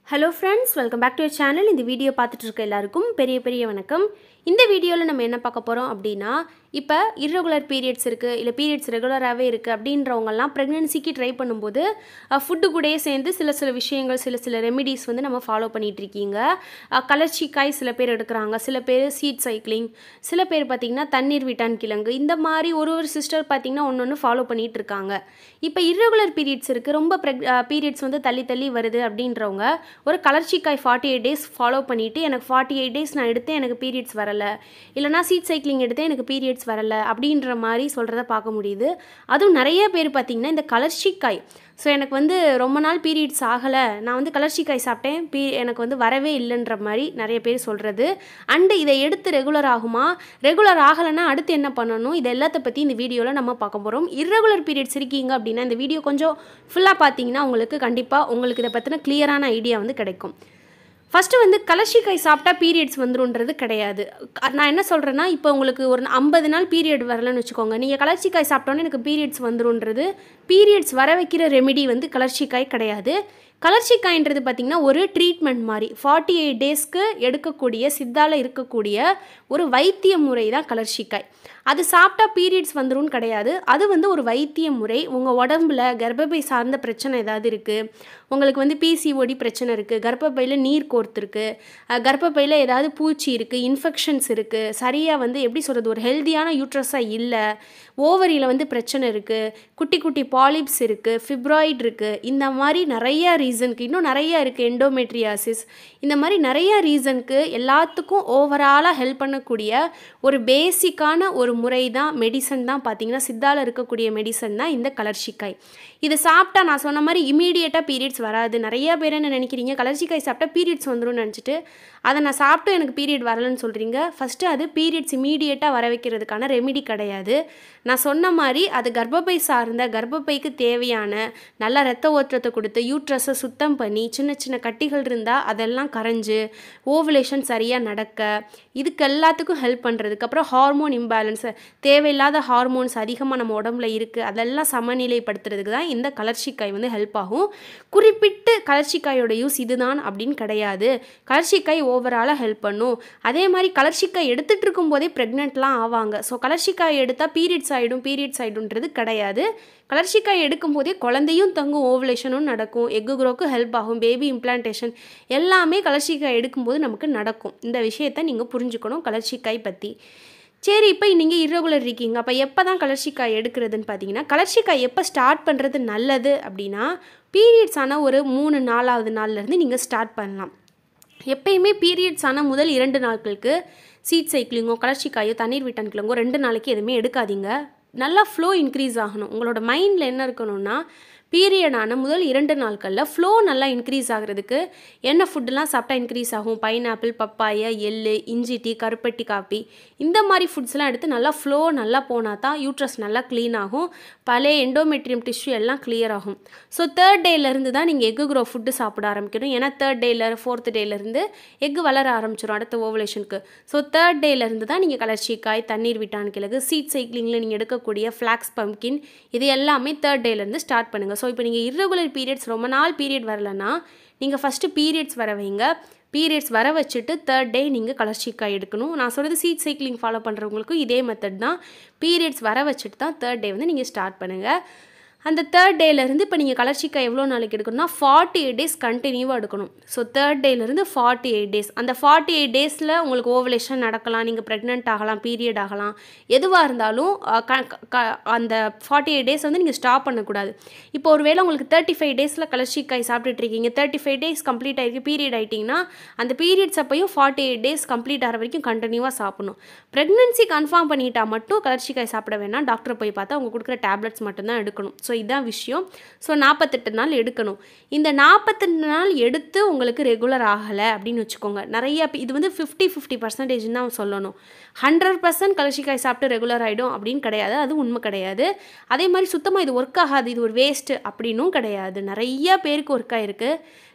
hello friends welcome back to channel இந்த video பார்த்துட்டு இருக்க எல்லாருக்கும் பெரிய பெரிய வணக்கம் இந்த வீடியோவில் நம்ம என்ன பார்க்க போகிறோம் அப்படின்னா இப்போ irregular பீரியட்ஸ் இருக்குது இல்லை பீரியட்ஸ் ரெகுலராகவே இருக்குது அப்படின்றவங்கலாம் ப்ரெக்னென்சிக்கு ட்ரை பண்ணும்போது ஃபுட்டு கூடயே சேர்ந்து சில சில விஷயங்கள் சில சில ரெமிடிஸ் வந்து நம்ம ஃபாலோ பண்ணிகிட்டு இருக்கீங்க அஹ், கலர்ச்சிக்காய் சில பேர் எடுக்கிறாங்க சில பேர் சீட் சைக்கிளிங் சில பேர் பார்த்திங்கன்னா தண்ணீர் விட்டான் கிழங்கு இந்த மாதிரி ஒரு ஒரு சிஸ்டர் பார்த்திங்கன்னா ஒன்று ஒன்று ஃபாலோ பண்ணிகிட்டு இருக்காங்க இப்போ irregular பீரியட்ஸ் இருக்குது ரொம்ப ப்ரெக் பீரியட்ஸ் வந்து தள்ளி தள்ளி வருது அப்படின்றவங்க ஒரு கலர்ச்சிக்காய் ஃபார்ட்டி எயிட் டேஸ் ஃபாலோ பண்ணிவிட்டு எனக்கு ஃபார்ட்டி எயிட் டேஸ் நான் எடுத்தேன் எனக்கு பீரியட்ஸ் வரலை இல்லைனா சீட் சைக்கிளிங் எடுத்தேன் எனக்கு பீரியட்ஸ் வரலை அப்படின்ற மாதிரி சொல்கிறத பார்க்க முடியுது அதுவும் நிறைய பேர் பார்த்திங்கன்னா இந்த கலர்ச்சிக்காய் ஸோ எனக்கு வந்து ரொம்ப நாள் பீரியட்ஸ் ஆகலை நான் வந்து கலர்ச்சிக்காய் சாப்பிட்டேன் பீ எனக்கு வந்து வரவே இல்லைன்ற மாதிரி நிறைய பேர் சொல்கிறது அண்டு இதை எடுத்து ரெகுலர் ஆகுமா ரெகுலர் ஆகலைன்னா அடுத்து என்ன பண்ணணும் இது எல்லாத்த பற்றி இந்த வீடியோவில் நம்ம பார்க்க போகிறோம் irregular பீரியட்ஸ் இருக்கீங்க அப்படின்னா இந்த வீடியோ கொஞ்சம் ஃபுல்லாக பார்த்தீங்கன்னா உங்களுக்கு கண்டிப்பாக உங்களுக்கு இதை பற்றின கிளியரான ஐடியா வந்து கிடைக்கும் ஃபஸ்ட்டு வந்து கலர்ச்சிக்காய் சாப்பிட்டா பீரியட்ஸ் வந்துருன்றது கிடையாது க- நான் என்ன சொல்கிறேன்னா இப்போ உங்களுக்கு ஒரு ஐம்பது நாள் பீரியட் வரலன்னு வச்சுக்கோங்க நீங்கள் கலர்ச்சிக்காய் சாப்பிட்டோன்னே எனக்கு பீரியட்ஸ் வந்துருன்றது பீரியட்ஸ் வர வைக்கிற ரெமிடி வந்து கலர்ச்சிக்காய் கிடையாது கலர்ச்சிக்காய்ன்றது பார்த்திங்கன்னா ஒரு ட்ரீட்மெண்ட் மாதிரி ஃபார்ட்டி எயிட் டேஸ்க்கு எடுக்கக்கூடிய சித்தால இருக்கக்கூடிய ஒரு வைத்திய முறை தான் கலர்ச்சிக்காய் அது சாப்பிட்டா பீரியட்ஸ் வந்துரும்னு கிடையாது அது வந்து ஒரு வைத்திய முறை உங்கள் உடம்புல கர்ப்பப்பை சார்ந்த பிரச்சனை ஏதாவது இருக்குது உங்களுக்கு வந்து பிசிஓடி பிரச்சனை இருக்குது கர்ப்பப்பையில் நீர் கோர்த்துருக்கு அஹ் கர்ப்பப்பையில் ஏதாவது பூச்சி இருக்குது இன்ஃபெக்ஷன்ஸ் இருக்குது சரியாக வந்து எப்படி சொல்கிறது ஒரு ஹெல்தியான யூட்ரஸாக இல்லை ஓவரியில் வந்து பிரச்சனை இருக்குது குட்டி குட்டி பாலிப்ஸ் இருக்குது ஃபிப்ராய்டு இருக்குது இந்த மாதிரி நிறைய ரீசனுக்கு இன்னும் நிறைய இருக்குது எண்டோமெட்ரியாசிஸ் இந்த மாதிரி நிறைய ரீசனுக்கு எல்லாத்துக்கும் ஓவராலாக ஹெல்ப் பண்ணக்கூடிய ஒரு பேசிக்கான ஒரு முறை தான் மெடிசன் தான் பார்த்தீங்கன்னா சித்தால இருக்கக்கூடிய மெடிசன் தான் இந்த கலர்ச்சிக்காய் இது சாப்பிட்டா நான் சொன்ன மாதிரி இமீடியட்டாக பீரியட்ஸ் வராது நிறைய பேர் என்ன நினைக்கிறீங்க கலர்ச்சிக்காய் சாப்பிட்டா பீரியட்ஸ் வந்துரும்னு நினச்சிட்டு அதை நான் சாப்பிட்டு எனக்கு பீரியட் வரலன்னு சொல்கிறீங்க ஃபஸ்ட்டு அது பீரியட்ஸ் இமீடியட்டாக வர வைக்கிறதுக்கான ரெமிடி கிடையாது நான் சொன்ன மாதிரி அது கர்ப்பப்பை சார்ந்த கர்ப்பப்பைக்கு தேவையான நல்ல ரத்த ஓட்டத்தை கொடுத்து யூட்ரஸை சுத்தம் பண்ணி சின்ன சின்ன கட்டிகள் இருந்தால் அதெல்லாம் கரைஞ்சு ஓவலேஷன் சரியாக நடக்க இதுக்கு எல்லாத்துக்கும் ஹெல்ப் பண்ணுறதுக்கு அப்புறம் ஹார்மோன் இம்பேலன்ஸ் தேவையில்லாத ஹார்மோன்ஸ் அதிகமாக நம்ம உடம்புல இருக்குது அதெல்லாம் சமநிலைப்படுத்துறதுக்கு தான் இந்த கலர்ச்சிக்காய் வந்து ஹெல்ப் ஆகும் குறிப்பிட்டு கலர்ச்சிக்காயோட யூஸ் இதுதான் அப்படின்னு கிடையாது கலர்ச்சிக்காய் ஓவராலாக ஹெல்ப் பண்ணும் அதே மாதிரி கலர்ச்சிக்காய் எடுத்துகிட்டு இருக்கும்போதே ப்ரெக்னென்ட்லாம் ஆவாங்க ஸோ கலர்ச்சிக்காய் எடுத்தால் பீரியட்ஸ் ஆகிடும் பீரியட்ஸ் ஆகிடும்ன்றது கிடையாது கலர்ச்சிக்காய் எடுக்கும்போதே குழந்தையும் தங்கும் ஓவலேஷனும் நடக்கும் எக்கு க்ரோக்கு ஹெல்ப் ஆகும் பேபி இம்ப்ளான்டேஷன் எல்லாமே கலர்ச்சிக்காய் எடுக்கும்போது நமக்கு நடக்கும் இந்த விஷயத்தை நீங்கள் புரிஞ்சுக்கணும் கலர்ச்சிக்காய் பற்றி சரி இப்போ நீங்கள் irregular இருக்கீங்க அப்போ எப்போ தான் கலர்ச்சிக்காய் எடுக்கிறதுன்னு பார்த்தீங்கன்னா கலர்ச்சிக்காய் எப்போ ஸ்டார்ட் பண்ணுறது நல்லது அப்படின்னா பீரியட்ஸ் ஆன ஒரு மூணு நாலாவது நாள்லேருந்து நீங்கள் ஸ்டார்ட் பண்ணலாம் எப்பயுமே பீரியட்ஸ் ஆன முதல் இரண்டு நாட்களுக்கு சீட் சைக்கிளிங்கோ கலர்ச்சிக்காயோ தண்ணீர் விட்டான் கிழங்கோ ரெண்டு நாளைக்கு எதுவுமே எடுக்காதீங்க நல்லா ஃப்ளோ இன்க்ரீஸ் ஆகணும் உங்களோட மைண்டில் என்ன இருக்கணும்னா பீரியடான முதல் இரண்டு நாட்களில் ஃப்ளோ நல்லா இன்க்ரீஸ் ஆகிறதுக்கு என்ன ஃபுட்டுலாம் சாப்பிட்டா இன்க்ரீஸ் ஆகும் பைனாப்பிள் பப்பாயா எள்ளு இஞ்சி டீ கருப்பட்டி காப்பி இந்த மாதிரி ஃபுட்ஸ்லாம் எடுத்து நல்லா ஃப்ளோ நல்லா போனால் தான் யூட்ரஸ் நல்லா க்ளீன் ஆகும் பழைய எண்டோமெட்ரியம் டிஷ்யூ எல்லாம் clear ஆகும் ஸோ தேர்ட் டேலேருந்து தான் நீங்கள் எக்கு க்ரோ ஃபுட்டு சாப்பிட ஆரம்பிக்கணும் ஏன்னா தேர்ட் டேல ஃபோர்த் டேலேருந்து எக்கு வளர ஆரம்பிச்சிடும் அடுத்த ஓவலேஷனுக்கு ஸோ தேர்ட் டேலேருந்து தான் நீங்கள் கலர்ச்சிக்காய் தண்ணீர் விட்டான் கிழங்கு சீட் சைக்கிளிங்கில் நீங்கள் எடுக்கக்கூடிய ஃப்ளாக்ஸ் பம்கின் இது எல்லாமே தேர்ட் டேலேருந்து ஸ்டார்ட் பண்ணுங்கள் ஸோ இப்போ நீங்கள் irregular பீரியட்ஸ் ரொம்ப நாள் பீரியட் வரலன்னா நீங்கள் ஃபஸ்ட்டு பீரியட்ஸ் வர வைங்க பீரியட்ஸ் வர வச்சுட்டு தேர்ட் டே நீங்கள் கலர்ச்சிக்காய் எடுக்கணும் நான் சொல்கிறது சீட் சைக்கிளிங் ஃபாலோ பண்ணுறவங்களுக்கும் இதே மெத்தட் தான் பீரியட்ஸ் வர வச்சுட்டு தான் தேர்ட் டே வந்து நீங்கள் ஸ்டார்ட் பண்ணுங்கள் அந்த தேர்ட் டேலேருந்து இப்போ நீங்கள் கலர்ச்சிக்காய் எவ்வளோ நாளைக்கு எடுக்கணும்னா ஃபார்ட்டி எயிட் டேஸ் கண்டினியூவாக எடுக்கணும் ஸோ தேர்ட் டேலேருந்து ஃபார்ட்டி எயிட் டேஸ் அந்த ஃபார்ட்டி எயிட் டேஸில் உங்களுக்கு ஓவலேஷன் நடக்கலாம் நீங்கள் ப்ரெக்னென்ட் ஆகலாம் பீரியட் ஆகலாம் எதுவாக இருந்தாலும் அஹ், க- க- க- அந்த ஃபார்ட்டி எயிட் டேஸ் வந்து நீங்கள் ஸ்டாப் பண்ணக்கூடாது இப்போ ஒருவேளை உங்களுக்கு தேர்ட்டி ஃபைவ் டேஸில் கலர்ச்சிக்காய் சாப்பிட்டுட்டு இருக்கீங்க தேர்ட்டி ஃபைவ் டேஸ் கம்ப்ளீட் ஆகிருக்கு பீரியட் ஆகிட்டிங்கன்னா அந்த பீரியட்ஸ் அப்பையும் ஃபார்ட்டி எயிட் டேஸ் கம்ப்ளீட் ஆகிற வரைக்கும் கண்டினியூவாக சாப்பிடணும் ப்ரெக்னென்சி கன்ஃபார்ம் பண்ணிட்டா மட்டும் கலர்ச்சிக்காய் சாப்பிட வேணாம் டாக்டரை போய் பார்த்தா அவங்க கொடுக்குற டேப்லெட்ஸ் மட்டும்தான் எடுக்கணும் ஸோ இதான் விஷயம் ஸோ நாற்பத்தெட்டு நாள் எடுக்கணும் இந்த நாற்பத்தெட்டு நாள் எடுத்து உங்களுக்கு ரெகுலர் ஆகலை அப்படின்னு வச்சுக்கோங்க நிறைய பே- இது வந்து ஃபிஃப்டி ஃபிஃப்டி பர்சன்டேஜ் தான் சொல்லணும் ஹண்ட்ரட் பர்சன்ட் கலர்ச்சிக்காய் சாப்பிட்டு ரெகுலர் ஆகிடும் அப்படின்னு கிடையாது அது உண்மை கிடையாது அதே மாதிரி சுத்தமாக இது ஒர்க் ஆகாது இது ஒரு வேஸ்ட்டு அப்படின்னும் கிடையாது நிறைய பேருக்கு ஒர்க் ஆகிருக்கு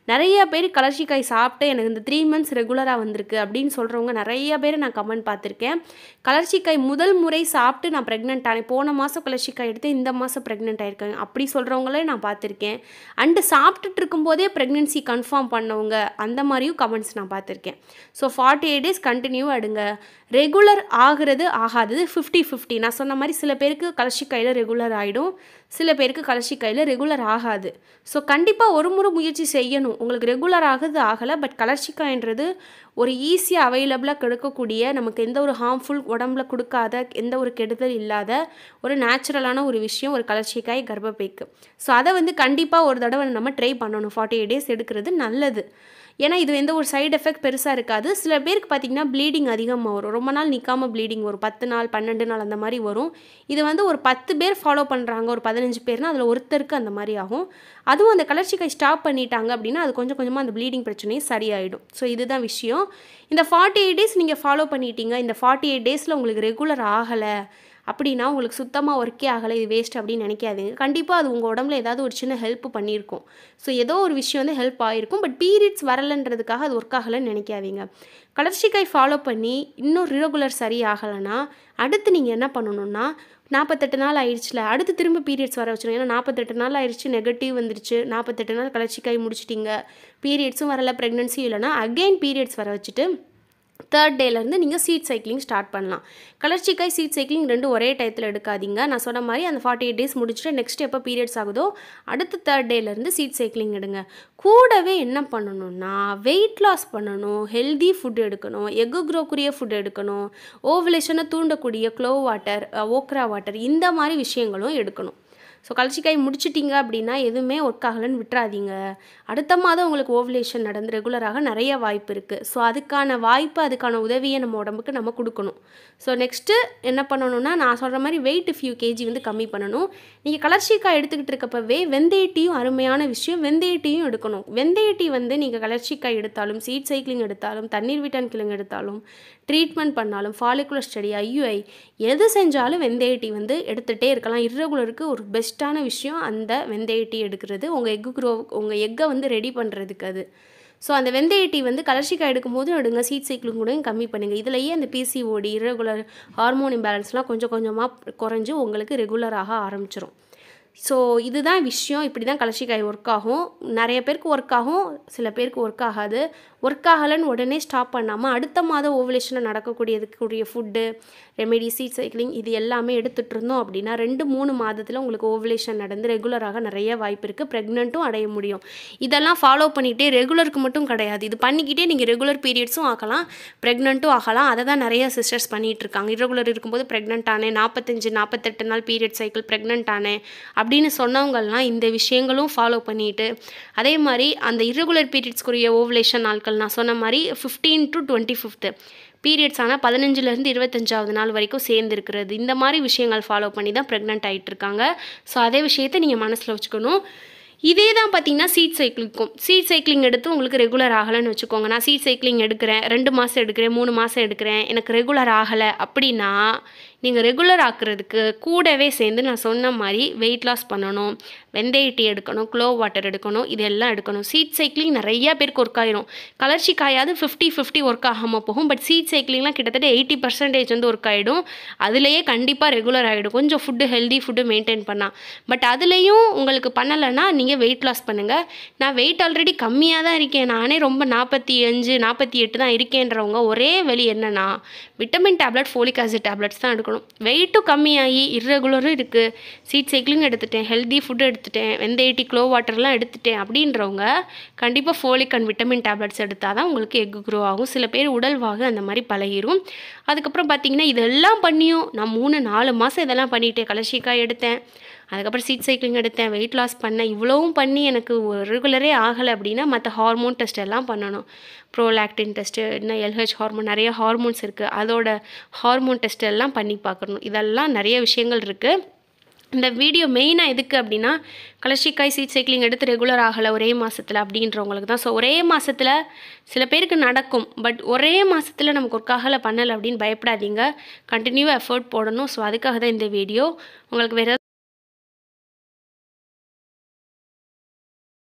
நிறைய பேர் கலர்ச்சிக்காய் சாப்பிட்டு எனக்கு இந்த த்ரீ மந்த்ஸ் ரெகுலராக வந்திருக்கு அப்படின்னு சொல்கிறவங்க நிறைய பேர் நான் கமெண்ட் பார்த்துருக்கேன் கலர்ச்சிக்காய் முதல் முறை சாப்பிட்டு நான் ப்ரெக்னென்ட் ஆனேன் போன மாதம் கலர்ச்சிக்காய் எடுத்து இந்த மாதம் ப்ரெக்னென்ட் ஆயிருக்காங்க அப்படி சொல்கிறவங்களே நான் பார்த்துருக்கேன் அண்டு சாப்பிட்டுட்டு இருக்கும்போதே ப்ரெக்னென்சி கன்ஃபார்ம் பண்ணவங்க அந்த மாதிரியும் கமெண்ட்ஸ் நான் பார்த்துருக்கேன் so forty eight days continue எடுங்க ரெகுலர் ஆகிறது ஆகாதது ஃபிஃப்டி ஃபிஃப்டி நான் சொன்ன மாதிரி சில பேருக்கு கலர்ச்சிக்காயில் ரெகுலர் ஆகிடும் சில பேருக்கு கலர்ச்சிக்காயில் ரெகுலர் ஆகாது ஸோ கண்டிப்பாக ஒரு முறை முயற்சி செய்யணும் உங்களுக்கு ரெகுலர் ஆகுது ஆகலை பட் கலர்ச்சிக்காய்ன்றது ஒரு ஈஸியாக அவைலபிளாக கிடைக்கக்கூடிய நமக்கு எந்த ஒரு ஹார்ம்ஃபுல் உடம்புல கொடுக்காத எந்த ஒரு கெடுதல் இல்லாத ஒரு நேச்சுரலான ஒரு விஷயம் ஒரு கலர்ச்சிக்காய் கர்ப்பப்பைக்கு ஸோ அதை வந்து கண்டிப்பாக ஒரு தடவை நம்ம ட்ரை பண்ணணும் ஃபார்ட்டி எயிட் டேஸ் எடுக்கிறது நல்லது ஏன்னா இது எந்த ஒரு சைடு எஃபெக்ட் பெருசாக இருக்காது சில பேருக்கு பார்த்திங்கன்னா ப்ளீடிங் அதிகமாக வரும் ரொம்ப நாள் நிற்காம ப்ளீடிங் வரும் பத்து நாள் பன்னெண்டு நாள் அந்த மாதிரி வரும் இது வந்து ஒரு பத்து பேர் ஃபாலோ பண்ணுறாங்க ஒரு பதினஞ்சு பேர்னால் அதில் ஒருத்தருக்கு அந்த மாதிரி ஆகும் அதுவும் அந்த கலர்ச்சிக்காய் ஸ்டாப் பண்ணிட்டாங்க அப்படின்னா அது கொஞ்சம் கொஞ்சமாக அந்த ப்ளீடிங் பிரச்சனையும் சரியாயிடும் ஸோ இதுதான் விஷயம் இந்த ஃபார்ட்டி எயிட் டேஸ் நீங்கள் ஃபாலோ பண்ணிட்டீங்க இந்த ஃபார்ட்டி எயிட் டேஸில் உங்களுக்கு ரெகுலர் ஆகலை அப்படின்னா உங்களுக்கு சுத்தமாக ஒர்க்கே ஆகலை இது வேஸ்ட் அப்படின்னு நினைக்காதீங்க கண்டிப்பாக அது உங்கள் உடம்புல ஏதாவது ஒரு சின்ன ஹெல்ப் பண்ணியிருக்கும் ஸோ ஏதோ ஒரு விஷயம் வந்து ஹெல்ப் ஆகிருக்கும் பட் பீரியட்ஸ் வரலைன்றதுக்காக அது ஒர்க் ஆகலைன்னு நினைக்காதீங்க கலர்ச்சிக்காய் ஃபாலோ பண்ணி இன்னும் ரெகுலர் சரி ஆகலைன்னா அடுத்து நீங்கள் என்ன பண்ணணும்னா நாற்பத்தெட்டு நாள் ஆயிடுச்சுல அடுத்து திரும்ப பீரியட்ஸ் வர வச்சிருங்க ஏன்னா நாற்பத்தெட்டு நாள் ஆயிடுச்சு நெகட்டிவ் வந்துருச்சு நாற்பத்தெட்டு நாள் கலர்ச்சிக்காய் முடிச்சிட்டிங்க பீரியட்ஸும் வரல ப்ரெக்னன்சியும் இல்லைன்னா அகெயின் பீரியட்ஸ் வர வச்சுட்டு தேர்ட் டேலேருந்து நீங்கள் சீட் சைக்கிளிங் ஸ்டார்ட் பண்ணலாம் கலர்ச்சிக்காய் சீட் சைக்கிளிங் ரெண்டும் ஒரே டயத்தில் எடுக்காதீங்க நான் சொன்ன மாதிரி அந்த ஃபார்ட்டி எயிட் டேஸ் முடிச்சுட்டு நெக்ஸ்ட் எப்போ பீரியட்ஸ் ஆகுதோ அடுத்த தேர்ட் டேலேருந்து சீட் சைக்கிளிங் எடுங்க கூடவே என்ன பண்ணணும்னா வெயிட் லாஸ் பண்ணணும் ஹெல்தி ஃபுட் எடுக்கணும் எக்கு க்ரோக்குரிய ஃபுட் எடுக்கணும் ஓவலேஷனை தூண்டக்கூடிய க்ளோ வாட்டர் ஓக்ரா வாட்டர் இந்த மாதிரி விஷயங்களும் எடுக்கணும் ஸோ கலச்சிக்காய் முடிச்சிட்டிங்க அப்படின்னா எதுவுமே ஒர்க் ஆகலைன்னு விட்டுறாதீங்க அடுத்த மாதம் உங்களுக்கு ஓவலேஷன் நடந்து ரெகுலராக நிறைய வாய்ப்பு இருக்குது ஸோ அதுக்கான வாய்ப்பு அதுக்கான உதவியை நம்ம உடம்புக்கு நம்ம கொடுக்கணும் ஸோ நெக்ஸ்ட்டு என்ன பண்ணணும்னா நான் சொல்கிற மாதிரி வெயிட் ஃபியூ கேஜி வந்து கம்மி பண்ணணும் நீங்கள் கலர்ச்சிக்காய் எடுத்துக்கிட்டு இருக்கப்பவே வெந்தய டீயும் அருமையான விஷயம் வெந்தய டீயும் எடுக்கணும் வெந்தய டீ வந்து நீங்கள் கலர்ச்சிக்காய் எடுத்தாலும் சீட் சைக்கிளிங் எடுத்தாலும் தண்ணீர் விட்டான் கிழங்கு எடுத்தாலும் ட்ரீட்மெண்ட் பண்ணாலும் ஃபாலிகுலர் ஸ்டடி ஐயுஐ எது செஞ்சாலும் வெந்தய டீ வந்து எடுத்துகிட்டே இருக்கலாம் இர்ரெகுலருக்கு ஒரு பெஸ்ட்டான விஷயம் அந்த வெந்தய டீ எடுக்கிறது உங்கள் எக்கு க்ரோ உங்கள் எக்கை வந்து ரெடி பண்ணுறதுக்கு அது ஸோ அந்த வெந்தய டீ வந்து கலர்ச்சிக்காய் எடுக்கும்போது எடுங்க சீட் சைக்கிளும் கூட கம்மி பண்ணுங்கள் இதுலேயே அந்த பிசிஓடி இரகுலர் ஹார்மோன் இம்பேலன்ஸ்லாம் கொஞ்சம் கொஞ்சமாக குறைஞ்சு உங்களுக்கு ரெகுலராக ஆரம்பிச்சிரும் ஸோ இதுதான் விஷயம் இப்படி தான் கலர்ச்சிக்காய் ஒர்க் ஆகும் நிறைய பேருக்கு ஒர்க் ஆகும் சில பேருக்கு ஒர்க் ஆகாது ஒர்க் ஆகலைன்னு உடனே ஸ்டாப் பண்ணாமல் அடுத்த மாதம் ஓவலேஷனில் நடக்கக்கூடியதுக்குரிய ஃபுட்டு ரெமெடி சீட் சைக்கிளிங் இது எல்லாமே எடுத்துகிட்டு இருந்தோம் அப்படின்னா ரெண்டு மூணு மாதத்தில் உங்களுக்கு ஓவலேஷன் நடந்து ரெகுலராக நிறைய வாய்ப்பு இருக்குது ப்ரெக்னெண்ட்டும் அடைய முடியும் இதெல்லாம் ஃபாலோ பண்ணிகிட்டே ரெகுலருக்கு மட்டும் கிடையாது இது பண்ணிக்கிட்டே நீங்கள் ரெகுலர் பீரியட்ஸும் ஆகலாம் ப்ரெக்னெண்ட்டும் ஆகலாம் அதை தான் நிறைய சிஸ்டர்ஸ் பண்ணிகிட்டு இருக்காங்க இரகுலர் இருக்கும்போது ப்ரெக்னென்ட் ஆனேன் நாற்பத்தஞ்சு நாற்பத்தெட்டு நாள் பீரியட் சைக்கிள் ப்ரெக்னென்ட் ஆனேன் அப்படின்னு சொன்னவங்கலாம் இந்த விஷயங்களும் ஃபாலோ பண்ணிட்டு அதே மாதிரி அந்த இரகுலர் பீரியட்ஸ்க்குரிய ஓவலேஷன் நாட்கள் நான் சொன்ன மாதிரி fifteen to twenty fifth periods ஆனால் பதினஞ்சுலேருந்து இருபத்தஞ்சாவது நாள் வரைக்கும் சேர்ந்து இருக்கிறது இந்த மாதிரி விஷயங்கள் ஃபாலோ பண்ணி தான் ப்ரெக்னென்ட் ஆகிட்டு இருக்காங்க ஸோ அதே விஷயத்தை நீங்கள் மனசில் வச்சுக்கணும் இதே தான் பார்த்தீங்கன்னா சீட் சைக்கிளிங்க்கும் சீட் சைக்கிளிங் எடுத்து உங்களுக்கு ரெகுலர் ஆகலைன்னு வச்சுக்கோங்க நான் சீட் சைக்கிளிங் எடுக்கிறேன் ரெண்டு மாதம் எடுக்கிறேன் மூணு மாதம் எடுக்கிறேன் எனக்கு ரெகுலர் ஆகலை அப்படின்னா நீங்கள் ரெகுலர் ஆக்குறதுக்கு கூடவே சேர்ந்து நான் சொன்ன மாதிரி வெயிட் லாஸ் பண்ணணும் வெந்தய டீ எடுக்கணும் க்ளோ வாட்டர் எடுக்கணும் இதெல்லாம் எடுக்கணும் சீட் சைக்கிளிங் நிறைய பேருக்கு ஒர்க் ஆயிரும் கலர்ச்சி காயாது ஃபிஃப்டி ஃபிஃப்டி ஒர்க் ஆகாமல் போகும் பட் சீட் சைக்கிளிங்லாம் கிட்டத்தட்ட எயிட்டி பர்சன்டேஜ் வந்து ஒர்க் ஆகிடும் அதுலேயே கண்டிப்பாக ரெகுலர் ஆகிடும் கொஞ்சம் ஃபுட்டு ஹெல்தி ஃபுட்டு மெயின்டைன் பண்ணால் பட் அதுலேயும் உங்களுக்கு பண்ணலைன்னா நீங்கள் வெயிட் லாஸ் பண்ணுங்கள் நான் வெயிட் ஆல்ரெடி கம்மியாக தான் இருக்கேன் நானே ரொம்ப நாற்பத்தி அஞ்சு நாற்பத்தி எட்டு தான் இருக்கேன்றவங்க ஒரே வழி என்னென்னா vitamin tablet folic acid tablets தான் எடுக்கணும் வெயிட்டும் கம்மியாகி இர்ரெகுலரும் இருக்குது சீட் சைக்கிளிங் எடுத்துட்டேன் ஹெல்தி ஃபுட்டு எடுத்துட்டேன் வெந்தயட்டி க்ளோ வாட்டர்லாம் எடுத்துட்டேன் அப்படின்றவங்க கண்டிப்பாக ஃபோலிக் அண்ட் விட்டமின் டேப்லெட்ஸ் எடுத்தால் தான் உங்களுக்கு எக் க்ரோ ஆகும் சில பேர் உடல்வாக அந்த மாதிரி பழகிரும் அதுக்கப்புறம் பார்த்தீங்கன்னா இதெல்லாம் பண்ணியும் நான் மூணு நாலு மாதம் இதெல்லாம் பண்ணிட்டேன் கலர்ஷிக்காய் எடுத்தேன் அதுக்கப்புறம் சீட் சைக்கிளிங் எடுத்தேன் வெயிட் லாஸ் பண்ணேன் இவ்வளவும் பண்ணி எனக்கு ரெகுலரே ஆகலை அப்படின்னா மற்ற ஹார்மோன் டெஸ்ட் எல்லாம் பண்ணணும் ப்ரோலாக்டின் டெஸ்ட்டு இன்னும் எல்ஹெச் ஹார்மோன் நிறைய ஹார்மோன்ஸ் இருக்குது அதோட ஹார்மோன் டெஸ்ட் எல்லாம் பண்ணி பார்க்கணும் இதெல்லாம் நிறைய விஷயங்கள் இருக்குது இந்த வீடியோ மெயினாக எதுக்கு அப்படின்னா கலர்ஷிக்காய் சீட் சைக்கிளிங் எடுத்து ரெகுலர் ஆகலை ஒரே மாதத்தில் அப்படின்றவங்களுக்கு தான் ஸோ ஒரே மாதத்தில் சில பேருக்கு நடக்கும் பட் ஒரே மாதத்தில் நமக்கு ஒர்க் ஆகலை பண்ணலை அப்படின்னு பயப்படாதீங்க கண்டினியூ எஃபர்ட் போடணும் ஸோ அதுக்காக தான் இந்த வீடியோ உங்களுக்கு வேறு